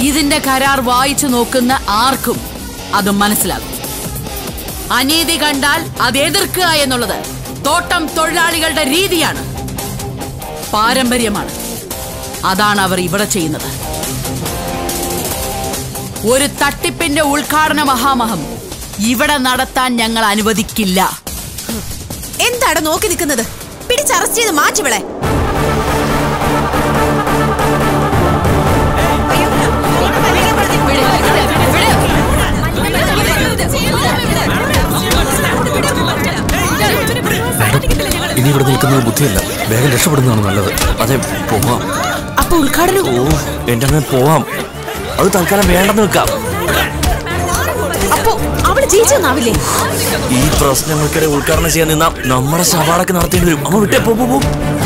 ഇതിന്റെ കരാർ വായിച്ചു നോക്കുന്ന ആർക്കും അത് മനസ്സിലാകും അനീതി കണ്ടാൽ അത് എതിർക്കുക എന്നുള്ളത് തോട്ടം തൊഴിലാളികളുടെ രീതിയാണ് പാരമ്പര്യമാണ് അതാണ് അവർ ഇവിടെ ചെയ്യുന്നത് ഒരു തട്ടിപ്പിന്റെ ഉദ്ഘാടന മഹാമഹം ഇവിടെ നടത്താൻ ഞങ്ങൾ അനുവദിക്കില്ല എന്താണ് നോക്കി നിൽക്കുന്നത് പിടിച്ചറസ്റ്റ് ചെയ്ത് മാറ്റിവിളെ ഇനി ഇവിടെ നിൽക്കുന്നത് ബുദ്ധിയല്ല വേഗം രക്ഷപ്പെടുന്നതാണ് നല്ലത് അതെ പോവാം അപ്പൊ ഉദ്ഘാടനം ഓ എന്റെ അമ്മ പോവാം അത് തൽക്കാലം വേണ്ടെന്ന് വെക്കാം അപ്പൊ അവള് ജയിച്ചെന്നാവില്ലേ ഈ പ്രശ്നങ്ങൾക്കിടെ ഉദ്ഘാടനം ചെയ്യാൻ നിന്നാ നമ്മുടെ ശവാടൊക്കെ നടത്തേണ്ടി വരും അമ്മ വിട്ടേ പോ പോ, പോ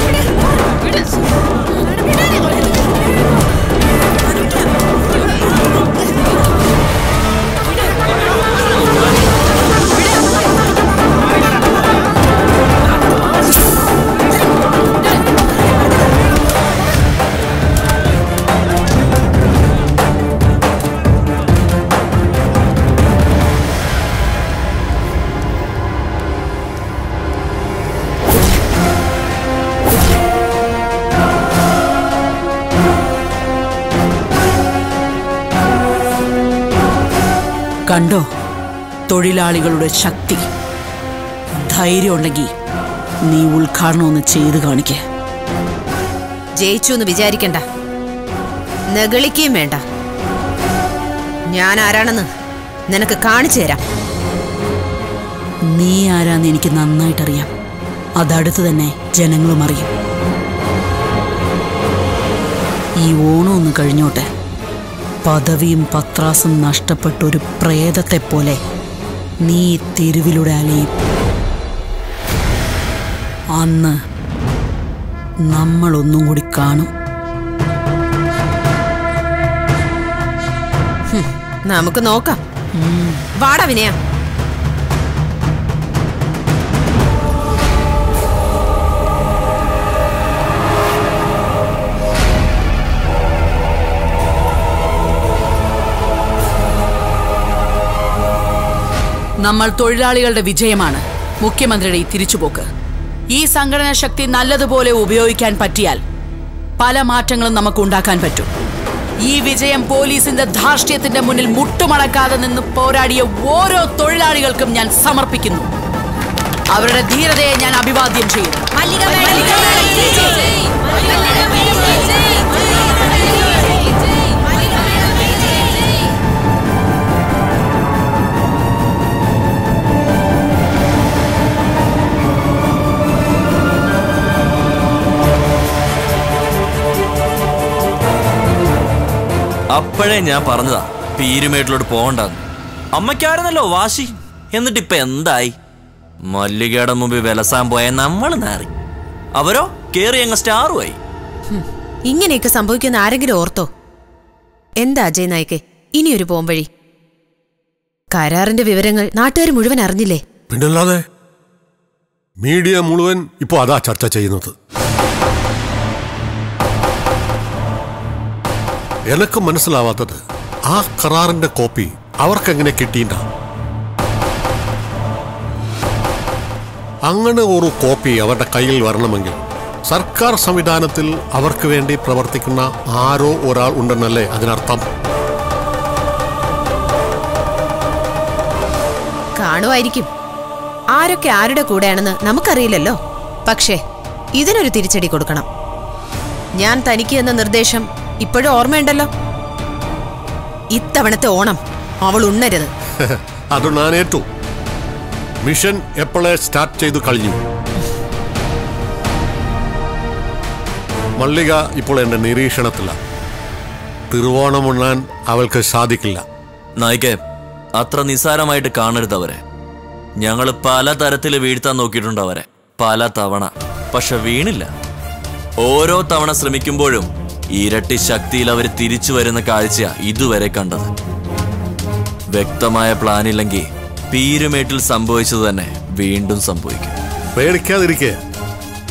കണ്ടോ തൊഴിലാളികളുടെ ശക്തി ധൈര്യം ഉണ്ടെങ്കിൽ നീ ഉദ്ഘാടനം ഒന്ന് ചെയ്ത് കാണിക്കേ ജയിച്ചു എന്ന് വിചാരിക്കണ്ട നകളിക്കുകയും വേണ്ട ഞാൻ ആരാണെന്ന് നിനക്ക് കാണിച്ചു തരാം നീ ആരാന്ന് എനിക്ക് നന്നായിട്ടറിയാം അതടുത്ത് തന്നെ ജനങ്ങളും അറിയും ഈ ഓണം ഒന്ന് കഴിഞ്ഞോട്ടെ പദവിയും പത്രാസും നഷ്ടപ്പെട്ട ഒരു പ്രേതത്തെ പോലെ നീ ഈ തെരുവിലൂടെ അലയും അന്ന് നമ്മൾ ഒന്നും കൂടി കാണും നമുക്ക് നോക്കാം വാടാ വിനയ നമ്മൾ തൊഴിലാളികളുടെ വിജയമാണ് മുഖ്യമന്ത്രിയുടെ ഈ തിരിച്ചുപോക്ക് ഈ സംഘടനാ ശക്തി നല്ലതുപോലെ ഉപയോഗിക്കാൻ പറ്റിയാൽ പല മാറ്റങ്ങളും നമുക്ക് ഉണ്ടാക്കാൻ പറ്റും ഈ വിജയം പോലീസിന്റെ ധാർഷ്ട്യത്തിന്റെ മുന്നിൽ മുട്ടുമടക്കാതെ നിന്ന് പോരാടിയ ഓരോ തൊഴിലാളികൾക്കും ഞാൻ സമർപ്പിക്കുന്നു അവരുടെ ധീരതയെ ഞാൻ അഭിവാദ്യം ചെയ്യുന്നു അപ്പോഴേ ഞാൻ പറഞ്ഞതാ പീരുമേട്ടിലോട്ട് പോകണ്ടെന്ന് അമ്മയ്ക്കായിരുന്നല്ലോ വാശി എന്നിട്ട് ഇപ്പൊ എന്തായി മല്ലികയുടെ മുമ്പിൽ വിലസാൻ പോയ നമ്മൾ നാറി അവരോ കേറി അങ്ങ് സ്റ്റാറുമായി ഇങ്ങനെയൊക്കെ സംഭവിക്കുന്ന ആരെങ്കിലും ഓർത്തോ എന്താ അജയ് നായിക്കെ ഇനിയൊരു പോംവഴി കരാറിന്റെ വിവരങ്ങൾ നാട്ടുകാർ മുഴുവൻ അറിഞ്ഞില്ലേ പിന്നല്ലാതെ മീഡിയ മുഴുവൻ ഇപ്പോൾ അതാ ചർച്ച ചെയ്യുന്നത് എനക്ക് മനസ്സിലാവാത്തത് ആ കരാറിന്റെ കോപ്പി അവർക്കെങ്ങനെ കിട്ടിയിട്ട അങ്ങനെ ഒരു കോപ്പി അവരുടെ കയ്യിൽ വരണമെങ്കിൽ സർക്കാർ സംവിധാനത്തിൽ അവർക്ക് വേണ്ടി പ്രവർത്തിക്കുന്ന ആരോ ഒരാൾ ഉണ്ടെന്നല്ലേ അതിനർത്ഥം കാണുമായിരിക്കും ആരൊക്കെ ആരുടെ കൂടെയാണെന്ന് നമുക്കറിയില്ലല്ലോ പക്ഷേ ഇതിനൊരു തിരിച്ചടി കൊടുക്കണം ഞാൻ തനിക്ക് എന്ന നിർദ്ദേശം ഇപ്പോഴും ഓർമ്മയുണ്ടല്ലോ ഇത്തവണത്തെ ഓണം അവൾ ഉണ്ണരുത് അത് ഞാനേറ്റു മിഷൻ എപ്പോഴേ സ്റ്റാർട്ട് ചെയ്തു കഴിഞ്ഞു മല്ലിക ഇപ്പോൾ എൻ്റെ നിരീക്ഷണത്തിലാണ് തിരുവോണമുണ്ണാൻ അവൾക്ക് സാധിക്കില്ല നായിക്കെ അത്ര നിസ്സാരമായിട്ട് കാണരുത് അവരെ ഞങ്ങൾ പല തരത്തിൽ വീഴ്ത്താൻ നോക്കിയിട്ടുണ്ട് അവരെ പല തവണ പക്ഷെ വീണില്ല ഓരോ തവണ ശ്രമിക്കുമ്പോഴും ഇരട്ടി ശക്തിയിൽ അവർ തിരിച്ചു വരുന്ന കാഴ്ച ഇതുവരെ കണ്ടത് വ്യക്തമായ പ്ലാൻ ഇല്ലെങ്കിൽ പീരുമേട്ടിൽ സംഭവിച്ചത് തന്നെ വീണ്ടും സംഭവിക്കും പേടിക്കാതിരിക്കെ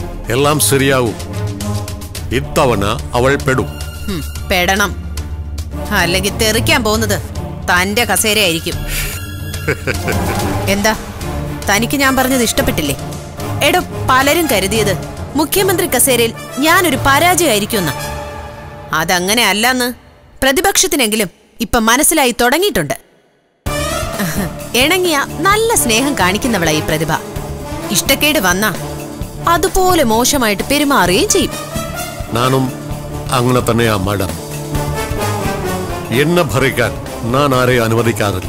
എല്ലാം ശരിയാവും ഇത്തവണ അവൾ പെടും ഹും, പെടണം അല്ലെങ്കിൽ തെറിക്കാൻ പോകുന്നത് തന്റെ കസേരയായിരിക്കും എന്താ തനിക്ക് ഞാൻ പറഞ്ഞത് ഇഷ്ടപ്പെട്ടില്ലേ എടോ പലരും കരുതിയത് മുഖ്യമന്ത്രി കസേരയിൽ ഞാനൊരു പരാജയമായിരിക്കുമെന്ന അതങ്ങനെ അല്ലെന്ന് പ്രതിപക്ഷത്തിനെങ്കിലും ഇപ്പൊ മനസ്സിലായി തുടങ്ങിയിട്ടുണ്ട് ഇണങ്ങിയ നല്ല സ്നേഹം കാണിക്കുന്നവളായി പ്രതിഭ ഇഷ്ടക്കേട് വന്ന അതുപോലെ മോശമായിട്ട് പെരുമാറുകയും ചെയ്യും നാനും അങ്ങനെ തന്നെയാ മാഡം എന്നെ ഭരിക്കാൻ ഞാൻ ആരെയും അനുവദിക്കാറില്ല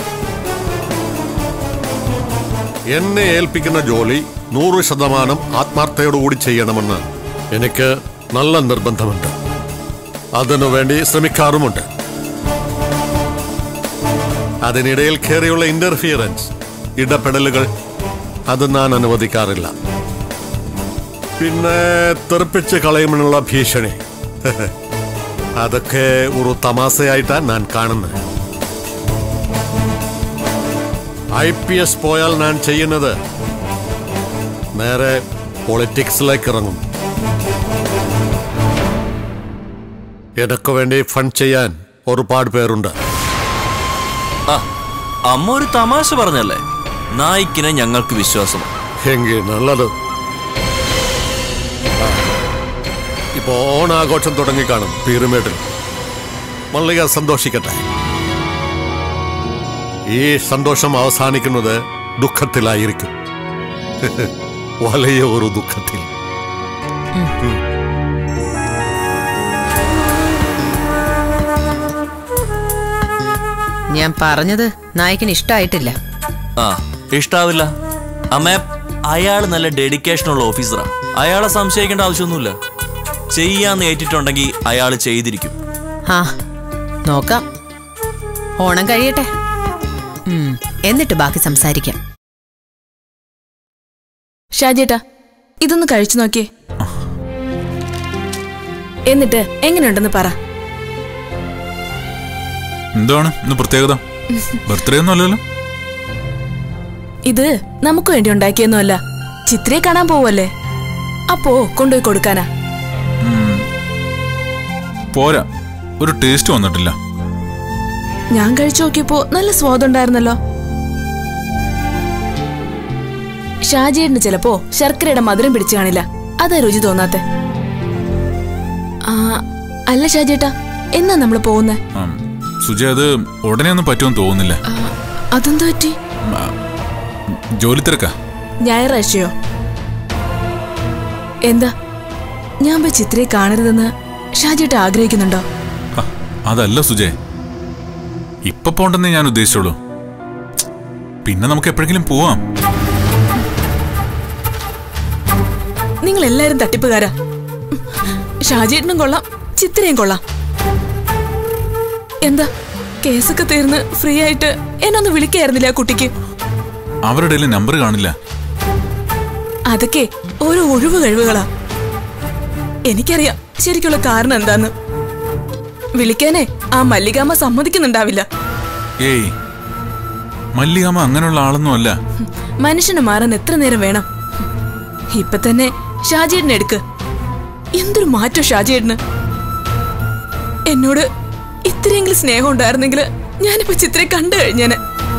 എന്നെ ഏൽപ്പിക്കുന്ന ജോലി നൂറ് ശതമാനം ആത്മാർത്ഥയോടുകൂടി ചെയ്യണമെന്ന് എനിക്ക് നല്ല നിർബന്ധമുണ്ട് അതിനു വേണ്ടി ശ്രമിക്കാറുമുണ്ട് അതിനിടയിൽ കയറിയുള്ള ഇന്റർഫിയറൻസ് ഇടപെടലുകൾ അത് ഞാൻ അനുവദിക്കാറില്ല പിന്നെ തെറിപ്പിച്ച് കളയുമെന്നുള്ള ഭീഷണി അതൊക്കെ ഒരു തമാശയായിട്ടാണ് ഞാൻ കാണുന്നത് ഐ പി എസ് പോയാൽ ഞാൻ ചെയ്യുന്നത് നേരെ പൊളിറ്റിക്സിലേക്ക് ഇറങ്ങും എനക്ക് വേണ്ടി ഫണ്ട് ചെയ്യാൻ ഒരുപാട് പേരുണ്ട് ആ അമ്മ ഒരു തമാശ പറഞ്ഞല്ലേ നായിക്കിനെ ഞങ്ങൾക്ക് വിശ്വാസം എങ്കിൽ നല്ലത് ആ, ഇപ്പോ ഓണാഘോഷം തുടങ്ങിക്കാണും പീരുമേട്ടിൽ മല്ലിക സന്തോഷിക്കട്ടെ ഈ സന്തോഷം അവസാനിക്കുന്നത് ദുഃഖത്തിലായിരിക്കും വലിയ ഒരു ദുഃഖത്തിൽ ഞാൻ പറഞ്ഞത് നായകന് ഇഷ്ടായിട്ടില്ല ആ ഇഷ്ടാവില്ല അമ്മേ അയാൾ നല്ല ഡെഡിക്കേഷനുള്ള ഓഫീസറാ അയാളെ സംശയിക്കേണ്ട ആവശ്യമൊന്നുമില്ല ചെയ്യാന്ന് ഏറ്റിട്ടുണ്ടെങ്കിൽ അയാൾ ചെയ്തിരിക്കും ആ നോക്കാം ഓണം കഴിയട്ടെ ഉം, എന്നിട്ട് ബാക്കി സംസാരിക്കാം ഷാജേട്ടാ ഇതൊന്ന് കഴിച്ചു നോക്കിയേ എന്നിട്ട് എങ്ങനെയുണ്ടെന്ന് പറ എന്താണ് ഇന്ന് പ്രത്യേകത ബർത്ത്ഡേ ഒന്നും അല്ലല്ലോ ഇത് നമുക്ക് വേണ്ടി ഉണ്ടാക്കിയൊന്നുമല്ല ചിത്രയെ കാണാൻ പോവല്ലേ അപ്പോ കൊണ്ടുപോയി കൊടുക്കാനാ പോരാ ഒരു ടേസ്റ്റ് വന്നിട്ടില്ല ഞാൻ കഴിച്ചു നോക്കിയപ്പോ നല്ല സ്വാദുണ്ടായിരുന്നല്ലോ ഷാജേടിന് ചിലപ്പോ ശർക്കരയുടെ മധുരം പിടിച്ചു കാണില്ല അതാ രുചി തോന്നാത്തെ ആ അല്ല ഷാജേട്ടാ എന്നാ നമ്മള് പോകുന്നേ ഉം, സുജി അത് ഉടനെ ഒന്നും പറ്റുമെന്ന് തോന്നുന്നില്ല അതെന്താ പറ്റി ജോലി തിരക്കാ ഞായറാഴ്ചയോ എന്താ ഞാൻ പോയി ചിത്രയെ കാണരുതെന്ന് ഷാജേട്ട ആഗ്രഹിക്കുന്നുണ്ടോ ആ, അതല്ല സുജേ ഇപ്പൊ പോണ്ടെന്നേ ഞാൻ ഉദ്ദേശിച്ചുള്ളൂ പിന്നെ നമുക്ക് എപ്പോഴെങ്കിലും പോവാം നിങ്ങൾ എല്ലാരും തട്ടിപ്പുകാരാ ഷാജേട്ടനും കൊള്ളാം ചിത്രയും കൊള്ളാം എന്താ കേസൊക്കെ തീർന്ന് ഫ്രീ ആയിട്ട് എന്നൊന്ന് വിളിക്കായിരുന്നില്ല ആ കുട്ടിക്ക് അവരുടെ കയ്യിൽ നമ്പർ കാണില്ല അതൊക്കെ ഓരോ ഒഴിവ് കഴിവുകളാ എനിക്കറിയാം ശരിക്കുള്ള കാരണം എന്താന്ന് വിളിക്കാനേ ആ മല്ലികാമ്മ സമ്മതിക്കുന്നുണ്ടാവില്ല ഏയ് മല്ലികാമ അങ്ങനെയുള്ള ആളൊന്നും അല്ല മനുഷ്യന് മാറാൻ എത്ര നേരം വേണം ഇപ്പൊ തന്നെ ഷാജേടിനെ എടുക്ക് എന്തൊരു മാറ്റം ഷാജേടിന് എന്നോട് ഇത്രയെങ്കിലും സ്നേഹം ഉണ്ടായിരുന്നെങ്കിൽ ഞാനിപ്പോ ചിത്രയെ കണ്ടു കഴിഞ്ഞേനെ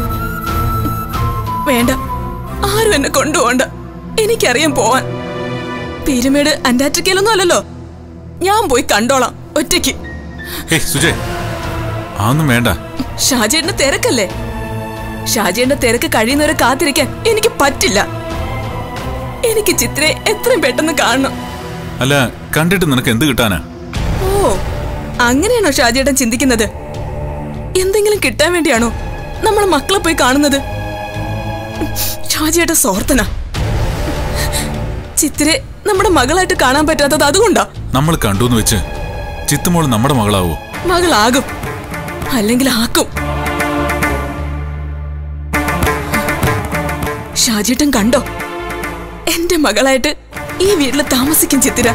വേണ്ട ആരും എന്നെ കൊണ്ടുപോണ്ട എനിക്കറിയാം പോവാൻ പീരുമേട് അന്റാർട്ടിക്കയിലൊന്നും അല്ലല്ലോ ഞാൻ പോയി കണ്ടോളാം ഒറ്റയ്ക്ക് ഹേയ് സുജേ അതൊന്നും വേണ്ട ഷാജേടിന്റെ തിരക്കല്ലേ ഷാജേടിന്റെ തിരക്ക് കഴിയുന്നവരെ കാത്തിരിക്കാൻ എനിക്ക് പറ്റില്ല എനിക്ക് ചിത്രയെ എത്രയും പെട്ടെന്ന് കാണണം അല്ല കണ്ടിട്ട് നിനക്ക് എന്ത് കിട്ടാനാ ഓ അങ്ങനെയാണോ ഷാജേട്ടൻ ചിന്തിക്കുന്നത് എന്തെങ്കിലും കിട്ടാൻ വേണ്ടിയാണോ നമ്മൾ മക്കളെ പോയി കാണുന്നത് ഷാജിയേട്ട സോർത്തന ചിത്തിരെ നമ്മുടെ മകളായിട്ട് കാണാൻ പറ്റാത്തത് അതുകൊണ്ടാ നമ്മൾ കണ്ടുന്ന് വെച്ച് ചിത്തുമോൾ നമ്മുടെ മകളാവോ മകളാകും അല്ലെങ്കിൽ ആക്കും ഷാജിയേട്ടൻ കണ്ടോ എന്റെ മകളായിട്ട് ഈ വീട്ടിൽ താമസിക്കും ചിത്തിര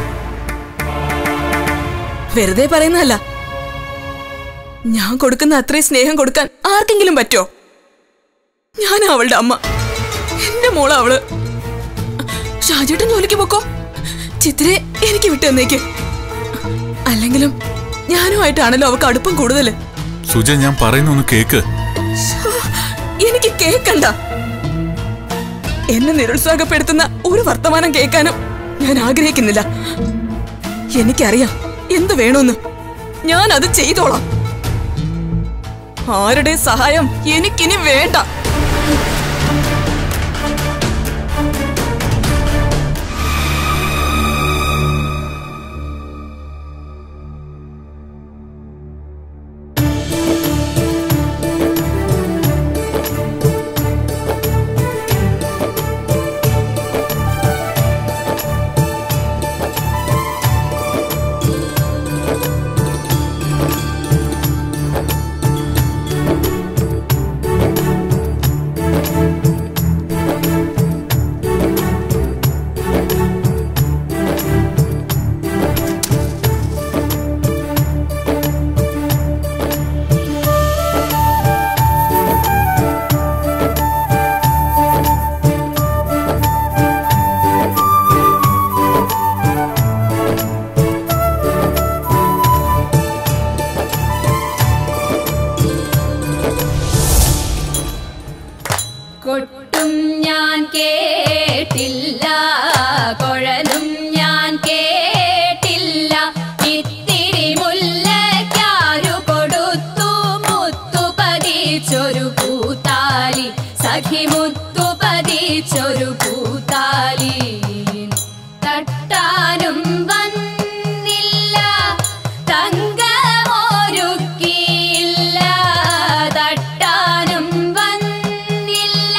വെറുതെ പറയുന്നതല്ല ഞാൻ കൊടുക്കുന്ന അത്രയും സ്നേഹം കൊടുക്കാൻ ആർക്കെങ്കിലും പറ്റോ ഞാൻ അവളുടെ അമ്മ എന്റെ മോള് അവള് ഷാജേട്ടൻ ജോലിക്ക് പോക്കോ ചിത്തിരെ എനിക്ക് വിട്ടു തന്നേക്ക് അല്ലെങ്കിലും ഞാനുമായിട്ടാണല്ലോ അവക്ക് അടുപ്പം കൂടുതല് സുജ ഞാൻ പറയുന്ന ഒന്ന് കേക്ക് എനിക്ക് കേക്കണ്ട എന്നെ നിരുത്സാഹപ്പെടുത്തുന്ന ഒരു വർത്തമാനം കേൾക്കാനും ഞാൻ ആഗ്രഹിക്കുന്നില്ല എനിക്കറിയാം എന്ത് വേണമെന്ന് ഞാൻ അത് ചെയ്തോളാം ആരുടെ സഹായം എനിക്കിനി വേണ്ട കൊട്ടും ഞാൻ കേട്ടില്ല കുഴലും ഞാൻ കേട്ടില്ല ഇത്തിരി മുല്ലയ്ക്കാരു കൊടുത്തു മുത്തു പതിച്ചൊരു പൂത്താലി സഖി മുത്തു പതിച്ചൊരു പൂത്താലി തട്ടാനും വന്നില്ല തങ്കമൊരുക്കിയില്ല തട്ടാനും വന്നില്ല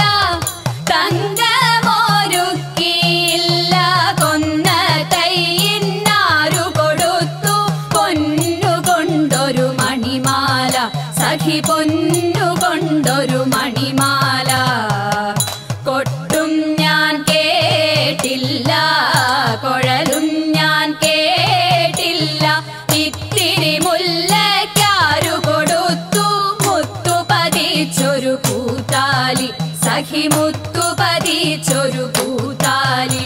തങ്കമൊരുക്കിയില്ല കൊന്ന തൈയിന്നാരു കൊടുത്തു പൊന്നു കൊണ്ടൊരു മണിമാല സഖി പൊന്നു കൊണ്ടൊരു മണിമാല കൊട്ടും ഞാൻ കേട്ടില്ല കുഴലും ഞാൻ കേട്ടില്ല ഇത്തിരി മുല്ലയ്ക്കാരു കൊടുത്തു മുത്തു പതിച്ചൊരു പൂത്താലി സഖി മുത്തു പതിച്ചൊരു പൂത്താലി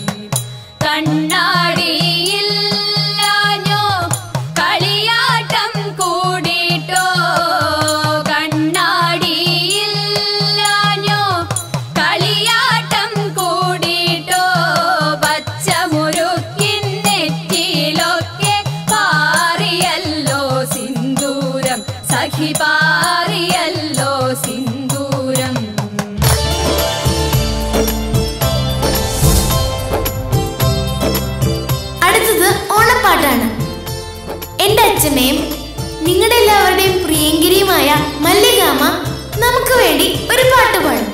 കണ്ണാടിയില്ലാഞ്ഞോ കളിയാട്ടം കൂടിട്ടോ കണ്ണാടിയില്ലാഞ്ഞോ കളിയാട്ടം കൂടിട്ടോ പച്ചമുരുക്കിൻ നെറ്റിയിലൊക്കെ പാറിയല്ലോ സിന്ദൂരം സഖി പാറിയല്ലോ സിന്ദൂരം അടുത്തത് ഓണപ്പാട്ടാണ് എന്റെ അച്ഛമ്മയും നിങ്ങളുടെ എല്ലാവരുടെയും പ്രിയങ്കരിയുമായ മല്ലികാമ്മ നമുക്ക് വേണ്ടി ഒരു പാട്ട് പാടും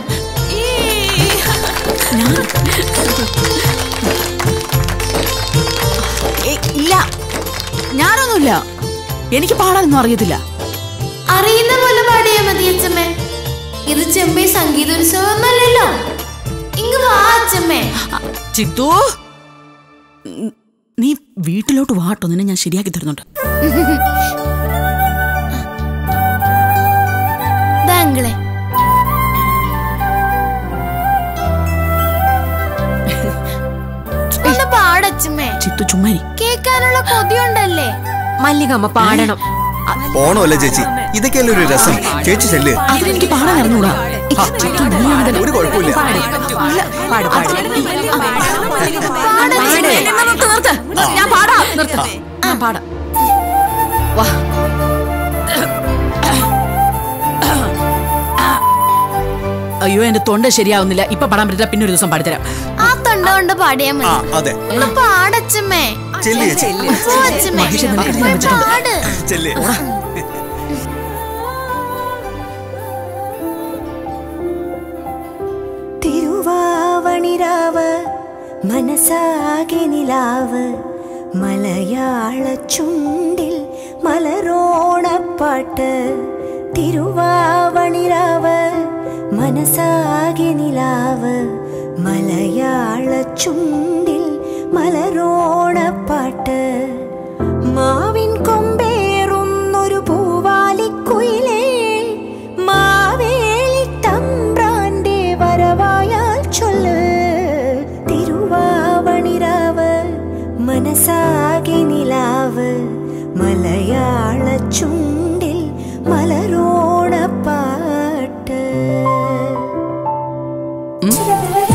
ഏയ്, ഇല്ല ഞാനൊന്നുമില്ല എനിക്ക് പാടാനൊന്നും അറിയത്തില്ല അറിയുന്ന പോലെ പാടിയാ മതി അച്ഛമ്മേ ഇത് ചെമ്പൈ സംഗീതോത്സവമൊന്നല്ലല്ലോ ഇങ്ങ് വാ അച്ഛമ്മേ ചിത്തു ഉം, നീ വീട്ടിലോട്ട് വാട്ടോ നിന്നെ ഞാൻ ശരിയാക്കി തരുന്നുണ്ട് താങ്കളെ ഒന്ന് പാടച്ചമ്മേ ചിത്തു ചുമ്മാരി കേൾക്കാനുള്ള കൊതിയുണ്ടല്ലേ മല്ലികമ്മ പാടണം ഓണമല്ലേ ചേച്ചി ഇതൊക്കെയല്ലേ ഒരു രസം ചേച്ചി ചെല്ല് അതിനെനിക്ക് പാടാൻ അറിഞ്ഞൂടാ ആ, ഒരു കുഴപ്പമില്ല പാട് പാട് നിർത്ത്, നിർത്ത്. ഞാൻ പാടാം നിർത്ത്. ഞാൻ പാടാം വാ അയ്യോ എന്റെ തൊണ്ട ശരിയാവുന്നില്ല ഇപ്പൊ പാടാൻ പറ്റില്ല പിന്നെ ഒരു ദിവസം പാടിത്തരാം ആ തൊണ്ട കൊണ്ട് പാടിയാ ആ മതി അതെ ഒന്ന് പാടച്ചമ്മേ ചെല്ല് ചേച്ചി പോ അച്ഛമ്മേ മഹിഷ നിനക്ക് ഞാൻ പോയി വെച്ചിട്ടുണ്ട്. പാട് ചെല്ല് തിരുവാവണിരാവ് മനസ്സാകെ നിലാവ് മലയാള ചുണ്ടിൽ മലരോണപ്പാട്ട് തിരുവാവണിരാവ് മനസ്സാകെ നിലാവ് മലയാള ചുണ്ടിൽ മലരോണപ്പാട്ട് മാവിൻ കൊമ്പേറുന്നൊരു പൂവാലിക്കുയിലേ മാവേലി തമ്പ്രാന്റെ വരവായാൽ ചൊല്ല് തിരുവാവണിരാവ് മനസ്സാകെ നിലാവ് മല മലയാള ചുണ്ടിൽ മലരോണ പാട്ട്